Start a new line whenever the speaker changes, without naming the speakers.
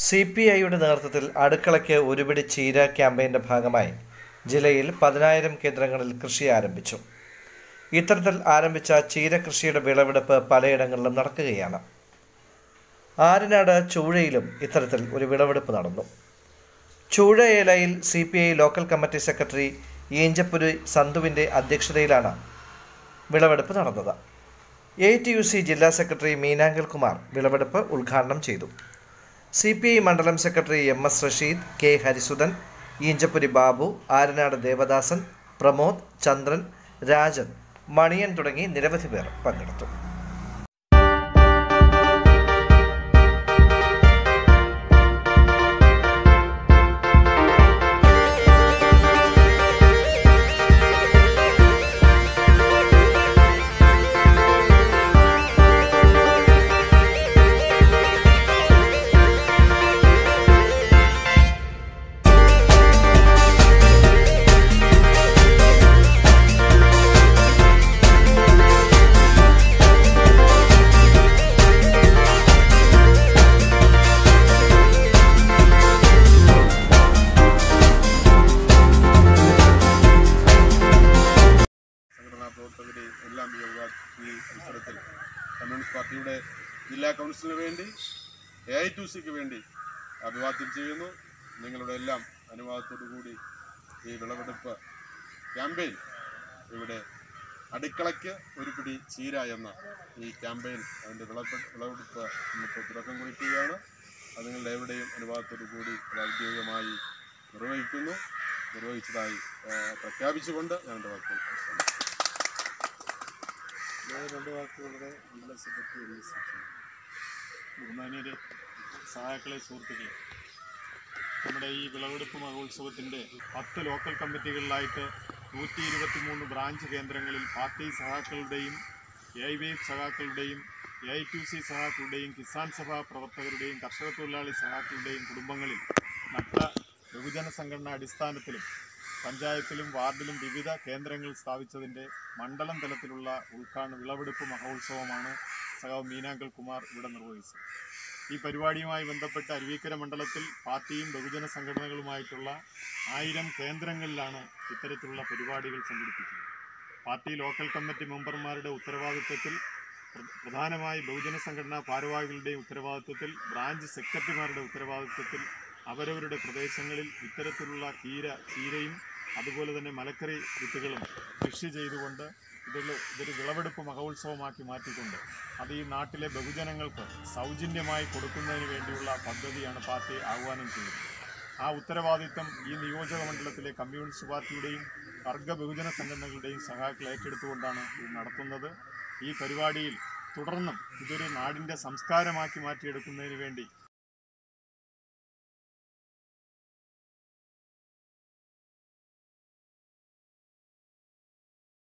C P ഐയുടെ നേതൃത്വത്തിൽ അടുക്കളയ്ക്ക് ഒരുപിടി ചീര ക്യാമ്പയിൻ്റെ ഭാഗമായി ജില്ലയിൽ പതിനായിരം കേന്ദ്രങ്ങളിൽ കൃഷി ആരംഭിച്ചു ഇത്തരത്തിൽ ആരംഭിച്ച ചീര കൃഷിയുടെ വിളവെടുപ്പ് പലയിടങ്ങളിലും നടക്കുകയാണ് ആരനാട് ചൂഴയിലും ഇത്തരത്തിൽ ഒരു വിളവെടുപ്പ് നടന്നു ചൂഴയേലയിൽ C P I local committee secretary Inchapuri സന്തുവിൻ്റെ അധ്യക്ഷതയിലാണ് വിളവെടുപ്പ് നടന്നത് എ ടി യു സി ജില്ലാ സെക്രട്ടറി മീനാങ്കൽ കുമാർ വിളവെടുപ്പ് ഉദ്ഘാടനം ചെയ്തു സി പി ഐ മണ്ഡലം secretary M S Rasheed K Harisudhan Inchapuri Babu Aranadu Devadasan Pramod Chandran Rajan Maniyan തുടങ്ങി നിരവധി പേർ പങ്കെടുത്തു
സംഘടനാ പ്രവർത്തകരെ എല്ലാം ഈ അവകാ- ഈ അവസരത്തിൽ കമ്മ്യൂണിസ്റ്റ് പാർട്ടിയുടെ ജില്ലാ കൗൺസിലിന് വേണ്ടി എ ഐ ടു സിക്ക് വേണ്ടി അഭിവാദ്യം ചെയ്യുന്നു നിങ്ങളുടെ എല്ലാം അനുവാദത്തോടു കൂടി ഈ വിളവെടുപ്പ് ക്യാമ്പയിൻ ഇവിടെ അടുക്കളയ്ക്ക് ഒരു പിടി ചീര എന്ന ഈ ക്യാമ്പയിൻ അതിൻ്റെ വിളവെടുപ്പ് വിളവെടുപ്പ് ഇന്നിപ്പോൾ തുടക്കം കുറിക്കുകയാണ് അത് നിങ്ങളുടെ എവിടെയും അനുവാദത്തോടു കൂടി അത് ഔദ്യോഗികമായി നിർവഹിക്കുന്നു നിർവഹിച്ചതായി ആ, പ്രഖ്യാപിച്ചുകൊണ്ട് ഞാൻ എൻ്റെ വാക്കുകൾ അവസാനിപ്പിക്കുന്നു.
ഞാൻ രണ്ട് വാക്കുകളുടെ ജില്ലാ സെക്രട്ടറി എം എസ് ബഹുമാനീയരെ സഹാക്കളെ സുഹൃത്തുക്കളെ നമ്മുടെ ഈ വിളവെടുപ്പ് മഹോത്സവത്തിൻ്റെ പത്ത് ലോക്കൽ കമ്മിറ്റികളിലായിട്ട് നൂറ്റി ഇരുപത്തി മൂന്ന് ബ്രാഞ്ച് കേന്ദ്രങ്ങളിൽ പാർട്ടി സഹാക്കളുടെയും എ ഐ വൈ സഹാക്കളുടെയും എ ഐ ടു സി സഹാക്കളുടെയും കിസാൻ സഭാ പ്രവർത്തകരുടെയും കർഷക തൊഴിലാളി സഹാക്കളുടെയും കുടുംബങ്ങളിൽ നട്ട ബഹുജന സംഘടനാ അടിസ്ഥാനത്തിലും പഞ്ചായത്തിലും വാർഡിലും വിവിധ കേന്ദ്രങ്ങൾ സ്ഥാപിച്ചതിൻ്റെ മണ്ഡലം തലത്തിലുള്ള ഉദ്ഘാടന വിളവെടുപ്പ് മഹോത്സവമാണ് സഖാവ് മീനാങ്കൽ കുമാർ ഇവിടെ നിർവഹിച്ചത് ഈ പരിപാടിയുമായി ബന്ധപ്പെട്ട് അരുവിക്കര മണ്ഡലത്തിൽ പാർട്ടിയും ബഹുജന സംഘടനകളുമായിട്ടുള്ള ആയിരം കേന്ദ്രങ്ങളിലാണ് ഇത്തരത്തിലുള്ള പരിപാടികൾ സംഘടിപ്പിക്കുന്നത് പാർട്ടി ലോക്കൽ കമ്മിറ്റി മെമ്പർമാരുടെ ഉത്തരവാദിത്വത്തിൽ പ്ര- പ്രധാനമായി ബഹുജന സംഘടനാ ഭാരവാഹികളുടെയും ഉത്തരവാദിത്വത്തിൽ ബ്രാഞ്ച് സെക്രട്ടറിമാരുടെ ഉത്തരവാദിത്വത്തിൽ അവരവരുടെ പ്രദേശങ്ങളിൽ ഇത്തരത്തിലുള്ള കീര ചീരയും അതുപോലെ തന്നെ മലക്കറി വിത്തുകളും കൃഷി ചെയ്തുകൊണ്ട് ഇതിൽ ഇതൊരു വിളവെടുപ്പ് മഹോത്സവമാക്കി മാറ്റിക്കൊണ്ട് അത് ഈ നാട്ടിലെ ബഹുജനങ്ങൾക്ക് സൗജന്യമായി കൊടുക്കുന്നതിന് വേണ്ടിയുള്ള പദ്ധതിയാണ് പാർട്ടി ആഹ്വാനം ചെയ്യുന്നത് ആ ഉത്തരവാദിത്തം ഈ നിയോജക മണ്ഡലത്തിലെ കമ്മ്യൂണിസ്റ്റ് പാർട്ടിയുടെയും വർഗ ബഹുജന സംഘടനകളുടെയും സഹാക്കൾ ഏറ്റെടുത്തുകൊണ്ടാണ് ഇത് നടത്തുന്നത് ഈ പരിപാടിയിൽ തുടർന്നും ഇതൊരു നാടിൻ്റെ സംസ്കാരമാക്കി മാറ്റിയെടുക്കുന്നതിന് വേണ്ടി